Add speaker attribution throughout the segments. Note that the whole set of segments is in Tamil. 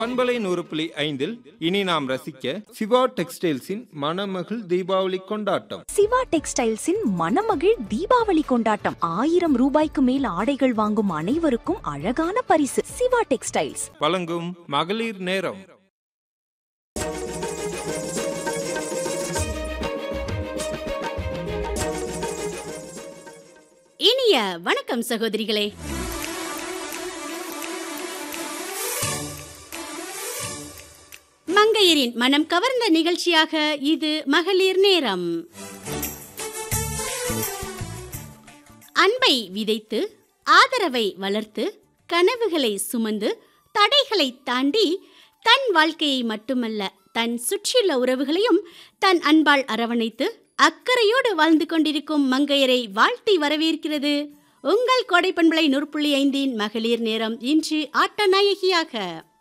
Speaker 1: பண்பலை நூறு புள்ளி ஐந்தில் இனி நாம் ரசிக்க சிவா டெக்ஸ்டைல்ஸின் மணமகள் தீபாவளி கொண்டாட்டம்
Speaker 2: சிவா டெக்ஸ்டைல்ஸின் மணமகிழ் தீபாவளி கொண்டாட்டம் ஆயிரம் ரூபாய்க்கு மேல் ஆடைகள் வாங்கும் அனைவருக்கும் அழகான பரிசு சிவா டெக்ஸ்டைல்ஸ்
Speaker 1: வழங்கும் மகளிர் நேரம்
Speaker 3: இனிய வணக்கம் சகோதரிகளே மங்கையரின் மனம் கவர்ந்த நிகழ்ச்சியாக இது மகளிர் நேரம் அன்பை விதைத்து ஆதரவை வளர்த்து கனவுகளை சுமந்து தடைகளை தாண்டி தன் வாழ்க்கையை மட்டுமல்ல தன் சுற்றியுள்ள உறவுகளையும் தன் அன்பால் அரவணைத்து அக்கறையோடு வாழ்ந்து கொண்டிருக்கும் மங்கையரை வாழ்த்தி வரவேற்கிறது உங்கள் கோடைப்பண்பளை நூற்புள்ளி ஐந்தின் மகளிர் நேரம் இன்று ஆட்ட நாயகியாக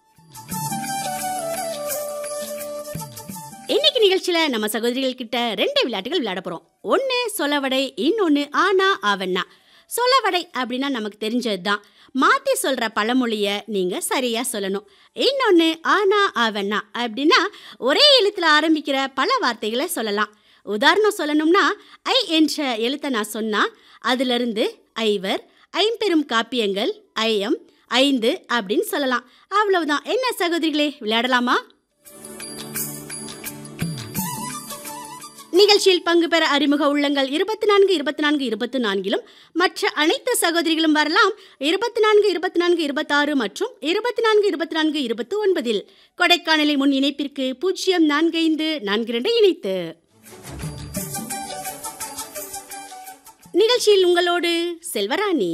Speaker 3: இன்னைக்கு நிகழ்ச்சியில நம்ம சகோதரிகள் கிட்ட ரெண்டு விளையாட்டுகள் விளையாட போறோம் ஒன்னு சொலவடை இன்னொன்னு ஆனா ஆவண்ணா சொலவடை அப்படின்னா நமக்கு தெரிஞ்சது தான் மாத்தி சொல்ற பழமொழிய நீங்க சரியா சொல்லணும் இன்னொன்னு ஆனா ஆவண்ணா அப்படின்னா ஒரே எழுத்துல ஆரம்பிக்கிற பல வார்த்தைகளை சொல்லலாம் உதாரணம் சொல்லணும்னா ஐ என்ற எழுத்தை நான் சொன்னா அதிலிருந்து ஐவர் ஐம்பெரும் காப்பியங்கள் ஐயம் ஐந்து அப்படின்னு சொல்லலாம் அவ்வளவுதான் என்ன சகோதரிகளே விளையாடலாமா நிகழ்ச்சியில் பங்கு பெற அறிமுக உள்ளங்கள் இருபத்தி நான்கு இருபத்தி நான்கு இருபத்தி நான்கிலும் மற்ற அனைத்து சகோதரிகளும் வரலாம் இருபத்தி நான்கு இருபத்தி நான்கு இருபத்தாறு மற்றும் இருபத்தி நான்கு இருபத்தி நான்கு இருபத்தி ஒன்பதில் கொடைக்கானலில் முன் இணைப்பிற்கு பூஜ்ஜியம் நான்கு ஐந்து நான்கு இரண்டு இணைத்து நிகழ்ச்சியில் உங்களோடு செல்வராணி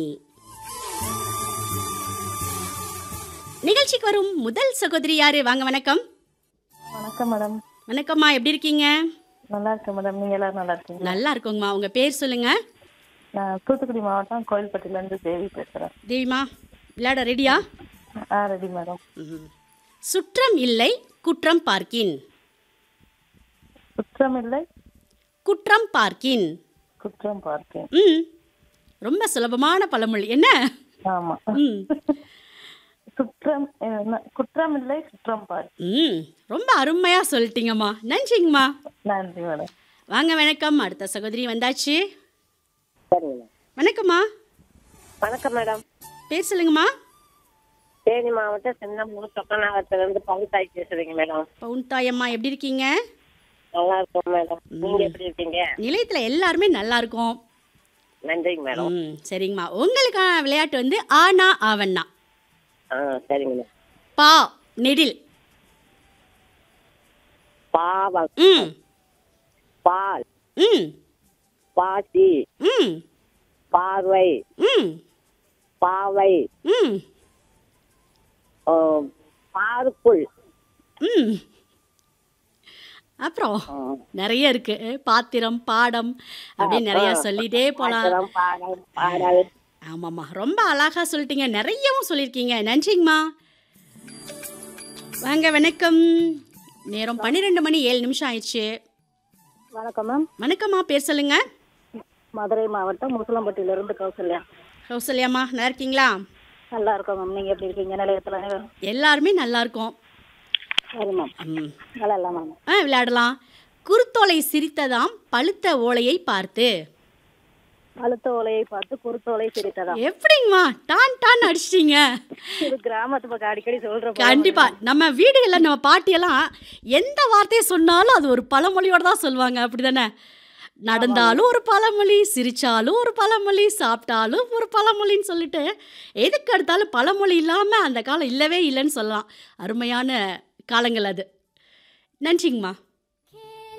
Speaker 3: நிகழ்ச்சிக்கு வரும் முதல் சகோதரி யாரு வாங்க வணக்கம்
Speaker 4: வணக்கம் மேடம்
Speaker 3: வணக்கம்மா எப்படி இருக்கீங்க
Speaker 4: நல்லா இருக்கேன் மேடம் நீங்க எல்லாரும் நல்லா இருக்கீங்களா
Speaker 3: நல்லா இருக்கோங்கம்மா உங்க பேர் சொல்லுங்க
Speaker 4: நான் தூத்துக்குடி மாவட்டம் கோயில்பட்டில இருந்து தேவி பேசுறேன்
Speaker 3: தேவிமா விளையாட ரெடியா
Speaker 4: ஆ ரெடி மேடம்
Speaker 3: சுற்றம் இல்லை குற்றம் பார்க்கின்
Speaker 4: குற்றம் இல்லை
Speaker 3: குற்றம் பார்க்கின்
Speaker 4: குற்றம் பார்த்தேன்
Speaker 3: ம் ரொம்ப சுலபமான பழமொழி என்ன
Speaker 4: ஆமா
Speaker 3: ம்
Speaker 4: குற்றம் என்ன, குற்றம் இல்லை குற்றம் பார்
Speaker 3: ம் ரொம்ப அருமையா சொல்லிட்டீங்கம்மா நன்றிங்கம்மா
Speaker 4: நன்றி மேடம்
Speaker 3: வாங்க வணக்கம் அடுத்த சகோதரி வந்தாச்சு
Speaker 5: சரிங்க
Speaker 3: வணக்கம்மா
Speaker 5: வணக்கம் மேடம்
Speaker 3: பேர் சொல்லுங்கம்மா
Speaker 5: தேனி மாவட்டம் சின்னமூர் சொக்கநாகத்துல இருந்து பகுத்தாய் பேசுறீங்க மேடம்
Speaker 3: பவுன் தாயம்மா எப்படி இருக்கீங்க
Speaker 5: நல்லா இருக்கும் மேடம் நீங்க எப்படி இருக்கீங்க
Speaker 3: நிலையத்துல எல்லாருமே நல்லா இருக்கும்
Speaker 5: நன்றிங்க மேடம்
Speaker 3: ம் சரிங்கம்மா உங்களுக்கான விளையாட்டு வந்து ஆனா ஆவண்ணா
Speaker 5: ஆ சரிங்க மேடம்
Speaker 3: பா நெடில்
Speaker 5: பாவம்
Speaker 3: ம்
Speaker 5: பால்
Speaker 3: ம்
Speaker 5: பாசி
Speaker 3: ம்
Speaker 5: பார்வை
Speaker 3: ம்
Speaker 5: பாவை
Speaker 3: ம்
Speaker 5: ஆ, பாருக்குள்
Speaker 3: ம் அப்புறம் நிறைய இருக்கு பாத்திரம் பாடம் அப்படின்னு நிறைய சொல்லிட்டே போலாம்
Speaker 5: பாத்திரம், பாடல் பாடல்
Speaker 3: ஆமாம்மா ரொம்ப அழகா சொல்லிட்டீங்க நிறையவும் சொல்லியிருக்கீங்க நன்றிங்கம்மா வாங்க வணக்கம் நேரம் பன்னிரெண்டு மணி ஏழு நிமிஷம் ஆயிடுச்சு
Speaker 4: வணக்கம் மேம்
Speaker 3: வணக்கம்மா பேர் சொல்லுங்க
Speaker 4: மதுரை மாவட்டம் முசலம்பட்டியில இருந்து கௌசல்யா
Speaker 3: கௌசல்யாம்மா நல்லா இருக்கீங்களா
Speaker 4: நல்லா இருக்கோம் மேம் நீங்க எப்படி இருக்கீங்க நிலையத்துல
Speaker 3: எல்லாருமே நல்லா இருக்கோம்
Speaker 4: சரி மேம்
Speaker 3: ம்.
Speaker 4: நல்லா இல்லை மேம்
Speaker 3: ஆ விளையாடலாம் குருத்தோலை சிரித்ததாம் பழுத்த ஓலையை பார்த்து
Speaker 4: அழுத்த ஓலையை பார்த்து குருத்தோலை சிரித்ததா
Speaker 3: எப்படிங்கம்மா டான் டான் அடிச்சிட்டீங்க
Speaker 4: இது கிராமத்து பக்கம் அடிக்கடி சொல்ற
Speaker 3: கண்டிப்பா நம்ம வீடுகளில் நம்ம பாட்டியெல்லாம் எந்த வார்த்தையை சொன்னாலும் அது ஒரு பழமொழியோட தான் சொல்லுவாங்க அப்படிதானே நடந்தாலும் ஒரு பழமொழி சிரிச்சாலும் ஒரு பழமொழி சாப்பிட்டாலும் ஒரு பழமொழின்னு சொல்லிட்டு எதுக்கு எடுத்தாலும் பழமொழி இல்லாமல் அந்த காலம் இல்லவே இல்லைன்னு சொல்லலாம் அருமையான காலங்கள் அது நன்றிங்கம்மா